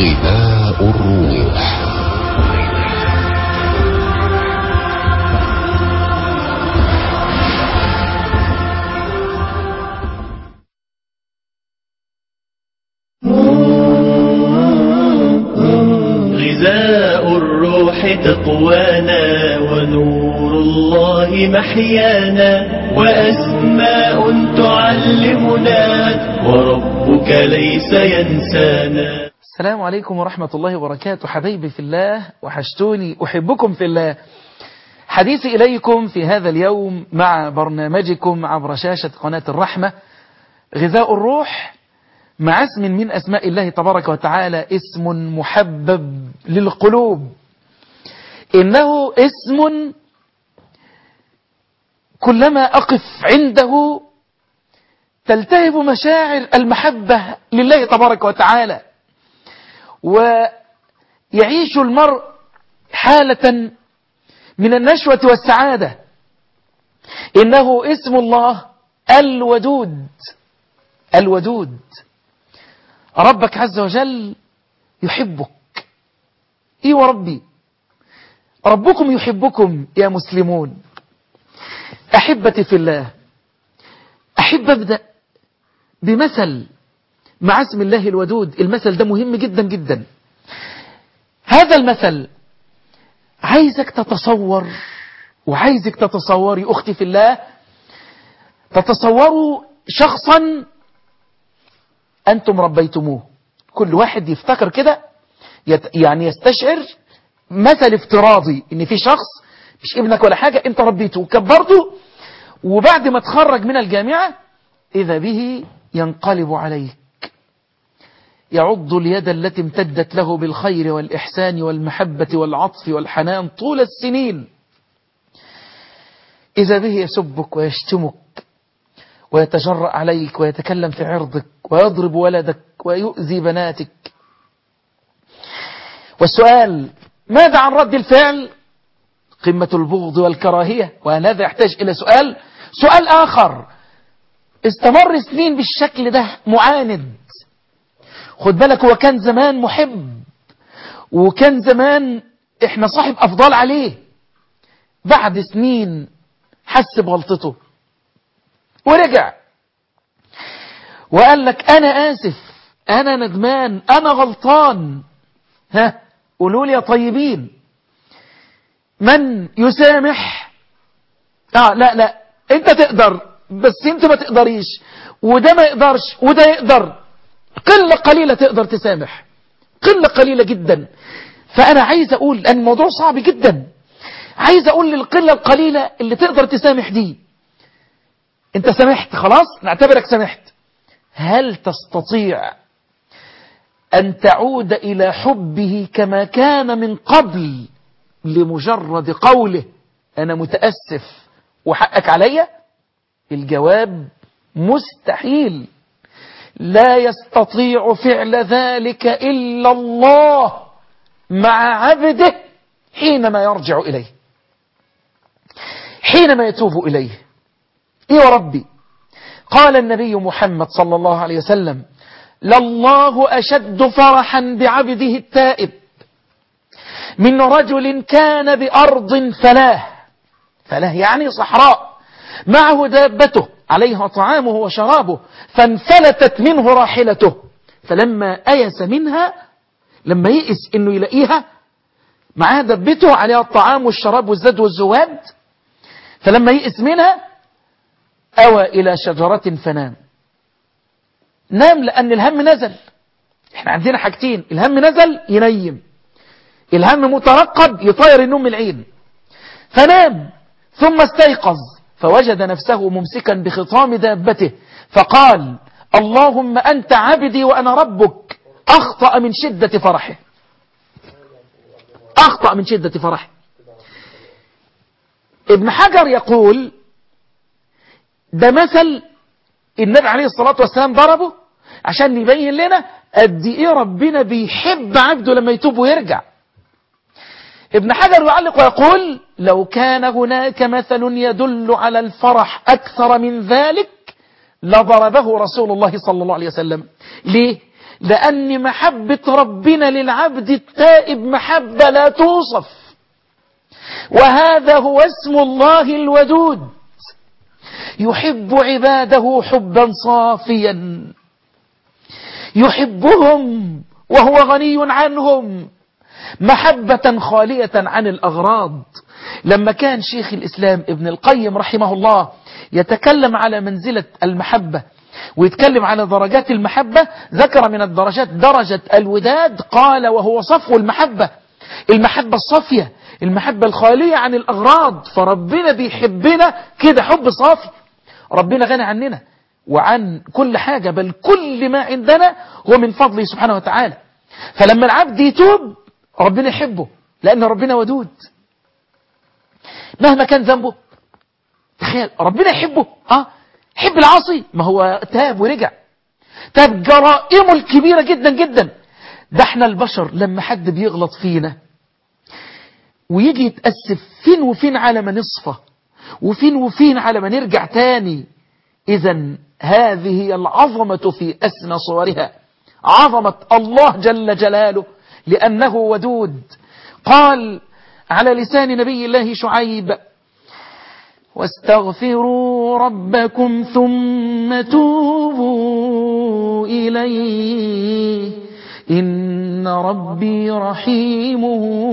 غذاء الروح غذاء الروح تقوانا ونور الله محيانا وأسماء تعلمنا وربك ليس ينسانا السلام عليكم ورحمة الله وبركاته حبيبي في الله وحشتوني أحبكم في الله حديثي إليكم في هذا اليوم مع برنامجكم عبر شاشة قناة الرحمة غذاء الروح مع اسم من أسماء الله تبارك وتعالى اسم محبب للقلوب إنه اسم كلما أقف عنده تلتهب مشاعر المحبة لله تبارك وتعالى ويعيش المرء حالة من النشوة والسعادة إنه اسم الله الودود الودود ربك عز وجل يحبك إيه وربي ربكم يحبكم يا مسلمون أحبتي في الله أحب أبدأ بمثل مع اسم الله الودود المثل ده مهم جدا جدا هذا المثل عايزك تتصور وعايزك تتصوري أختي في الله تتصوروا شخصا أنتم ربيتموه كل واحد يفتكر كده يت يعني يستشعر مثل افتراضي ان في شخص مش ابنك ولا حاجة انت ربيته وكبرته وبعد ما تخرج من الجامعة إذا به ينقلب عليك يعض اليد التي امتدت له بالخير والإحسان والمحبة والعطف والحنان طول السنين إذا به يسبك ويشتمك ويتجرأ عليك ويتكلم في عرضك ويضرب ولدك ويؤذي بناتك والسؤال ماذا عن رد الفعل قمة البغض والكراهية وهذا يحتاج إلى سؤال سؤال آخر استمر سنين بالشكل ده معاند خد بالك هو كان زمان محب وكان زمان احنا صاحب أفضال عليه بعد سنين حس بغلطته ورجع وقال لك أنا آسف أنا ندمان أنا غلطان ها قولوا لي يا طيبين من يسامح آه لا لا أنت تقدر بس أنت ما تقدريش وده ما يقدرش وده يقدر قلة قليلة تقدر تسامح قلة قليلة جدا فأنا عايز أقول أن الموضوع صعب جدا عايز أقول للقلة القليلة اللي تقدر تسامح دي انت سمحت خلاص نعتبرك سمحت هل تستطيع أن تعود إلى حبه كما كان من قبل لمجرد قوله أنا متأسف وحقك عليا الجواب مستحيل لا يستطيع فعل ذلك إلا الله مع عبده حينما يرجع إليه حينما يتوب إليه إيه وربي قال النبي محمد صلى الله عليه وسلم لله أشد فرحا بعبده التائب من رجل كان بأرض فلاه فلاه يعني صحراء معه دابته عليها طعامه وشرابه فانفلتت منه راحلته فلما أيس منها لما يئس انه يلاقيها معاه دبته عليها الطعام والشراب والزاد والزواد فلما يئس منها أوى إلى شجرة فنام نام لأن الهم نزل احنا عندنا حاجتين الهم نزل ينيم الهم مترقب يطير النوم من العين فنام ثم استيقظ فوجد نفسه ممسكا بخطام دابته فقال اللهم أنت عبدي وأنا ربك أخطأ من شدة فرحه أخطأ من شدة فرحه ابن حجر يقول ده مثل النبي عليه الصلاة والسلام ضربه عشان يبين لنا قد ايه ربنا بيحب عبده لما يتوب ويرجع ابن حجر يعلق ويقول لو كان هناك مثل يدل على الفرح أكثر من ذلك لضربه رسول الله صلى الله عليه وسلم ليه؟ لأن محبة ربنا للعبد التائب محبة لا توصف وهذا هو اسم الله الودود يحب عباده حبا صافيا يحبهم وهو غني عنهم محبة خالية عن الأغراض لما كان شيخ الإسلام ابن القيم رحمه الله يتكلم على منزلة المحبة ويتكلم على درجات المحبة ذكر من الدرجات درجة الوداد قال وهو صفو المحبة المحبة الصافية المحبة الخالية عن الأغراض فربنا بيحبنا كده حب صافي ربنا غني عننا وعن كل حاجة بل كل ما عندنا هو من فضله سبحانه وتعالى فلما العبد يتوب ربنا يحبه لأن ربنا ودود مهما كان ذنبه تخيل ربنا يحبه اه يحب العاصي ما هو تاب ورجع تاب جرائمه الكبيرة جدا جدا ده احنا البشر لما حد بيغلط فينا ويجي يتأسف فين وفين على ما نصفى وفين وفين على ما نرجع تاني إذا هذه هي العظمة في أسنى صورها عظمة الله جل جلاله لأنه ودود قال على لسان نبي الله شعيب واستغفروا ربكم ثم توبوا إليه إن ربي رحيم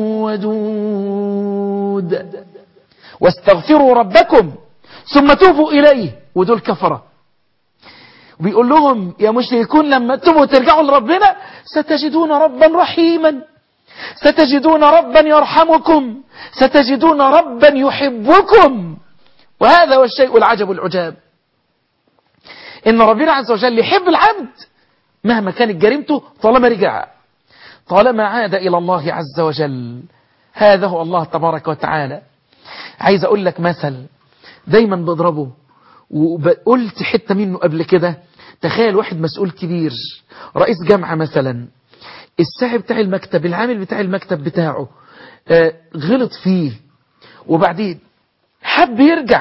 ودود واستغفروا ربكم ثم توبوا إليه ودول كفرة بيقول لهم يا مشركون لما تبوا ترجعوا لربنا ستجدون ربا رحيما ستجدون ربا يرحمكم ستجدون ربا يحبكم وهذا هو الشيء العجب العجاب إن ربنا عز وجل يحب العبد مهما كانت جريمته طالما رجع طالما عاد إلى الله عز وجل هذا هو الله تبارك وتعالى عايز أقول لك مثل دايما بضربه وقلت حتة منه قبل كده تخيل واحد مسؤول كبير رئيس جامعة مثلا الساعي بتاع المكتب العامل بتاع المكتب بتاعه آه غلط فيه وبعدين حب يرجع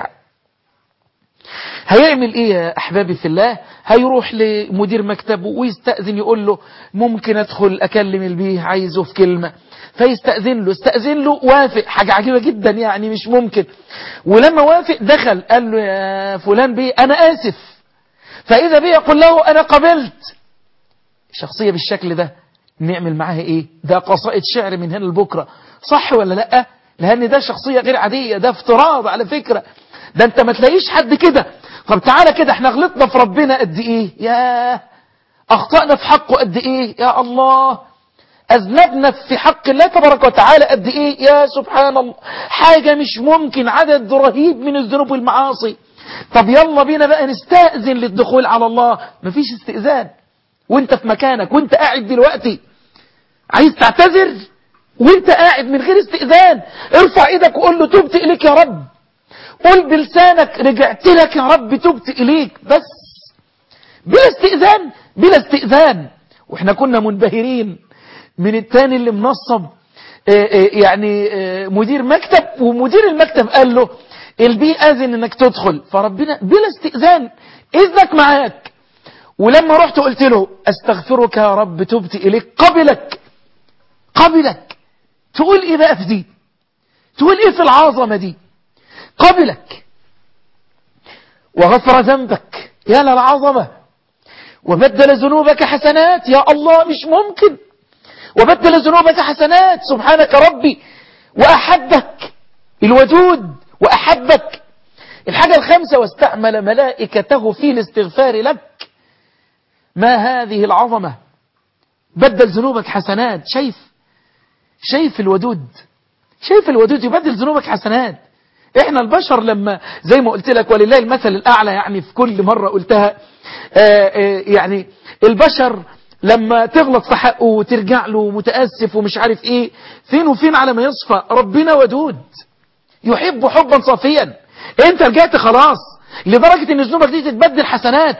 هيعمل ايه يا احبابي في الله هيروح لمدير مكتبه ويستأذن يقول له ممكن ادخل اكلم البيه عايزه في كلمة فيستأذن له استأذن له وافق حاجة عجيبة جدا يعني مش ممكن ولما وافق دخل قال له يا فلان بيه انا اسف فاذا بيه يقول له انا قبلت شخصية بالشكل ده نعمل معاها ايه ده قصائد شعر من هنا لبكرة صح ولا لا لان ده شخصية غير عادية ده افتراض على فكرة ده انت ما تلاقيش حد كده طب تعالى كده احنا غلطنا في ربنا قد ايه يا اخطأنا في حقه قد ايه يا الله اذنبنا في حق الله تبارك وتعالى قد ايه يا سبحان الله حاجة مش ممكن عدد رهيب من الذنوب والمعاصي طب يلا بينا بقى نستأذن للدخول على الله مفيش استئذان وانت في مكانك وانت قاعد دلوقتي عايز تعتذر وانت قاعد من غير استئذان ارفع ايدك وقول له تبت اليك يا رب قول بلسانك رجعت لك يا رب تبت إليك بس بلا استئذان بلا استئذان واحنا كنا منبهرين من التاني اللي منصب يعني مدير مكتب ومدير المكتب قال له البي أذن انك تدخل فربنا بلا استئذان إذنك معاك ولما رحت قلت له استغفرك يا رب تبت إليك قبلك قبلك تقول ايه بقى في دي تقول ايه في العظمة دي قبلك وغفر ذنبك يا للعظمة وبدل ذنوبك حسنات يا الله مش ممكن وبدل ذنوبك حسنات سبحانك ربي وأحبك الودود وأحبك الحاجة الخامسة واستعمل ملائكته في الاستغفار لك ما هذه العظمة بدل ذنوبك حسنات شايف شايف الودود شايف الودود يبدل ذنوبك حسنات احنا البشر لما زي ما قلت لك ولله المثل الاعلى يعني في كل مرة قلتها آآ آآ يعني البشر لما تغلط في حقه وترجع له متأسف ومش عارف ايه فين وفين على ما يصفى ربنا ودود يحب حبا صافيا انت رجعت خلاص لدرجة ان ذنوبك دي تتبدل حسنات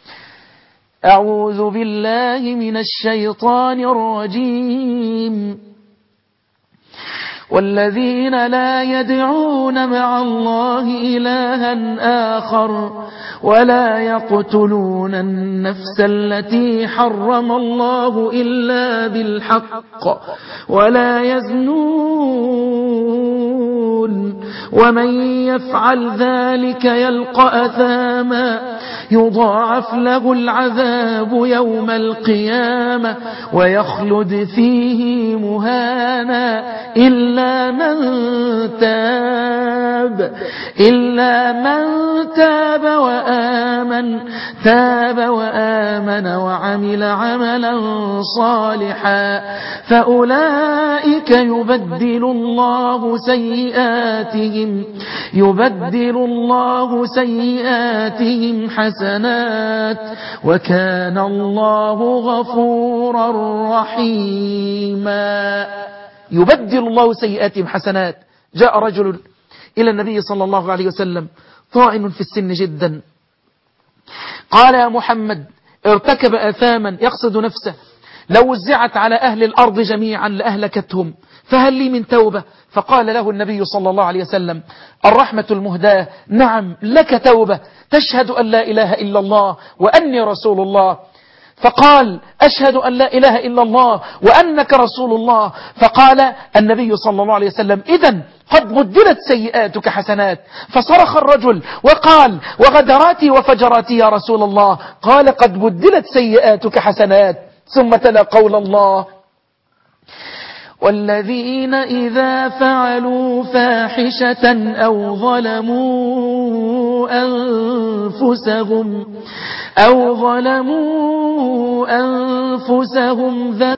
أعوذ بالله من الشيطان الرجيم والذين لا يدعون مع الله إلها آخر ولا يقتلون النفس التي حرم الله إلا بالحق ولا يزنون ومن يفعل ذلك يلقى أثاما يضاعف له العذاب يوم القيامة ويخلد فيه مهانا إلا من تاب إلا من تاب وآمن تاب وآمن وعمل عملا صالحا فأولئك يبدل الله سيئاتهم يبدل الله سيئاتهم حسنات وكان الله غفورا رحيما يبدل الله سيئاتهم حسنات جاء رجل إلى النبي صلى الله عليه وسلم طاعن في السن جدا قال يا محمد ارتكب آثاما يقصد نفسه لو وزعت على أهل الأرض جميعا لأهلكتهم فهل لي من توبة فقال له النبي صلى الله عليه وسلم الرحمة المهداة نعم لك توبة تشهد أن لا إله إلا الله وأني رسول الله فقال أشهد أن لا إله إلا الله وأنك رسول الله فقال النبي صلى الله عليه وسلم إذا قد بدلت سيئاتك حسنات فصرخ الرجل وقال وغدراتي وفجراتي يا رسول الله قال قد بدلت سيئاتك حسنات ثم تلا قول الله والذين إذا فعلوا فاحشة أو ظلموا أنفسهم أو ظلموا أنفسهم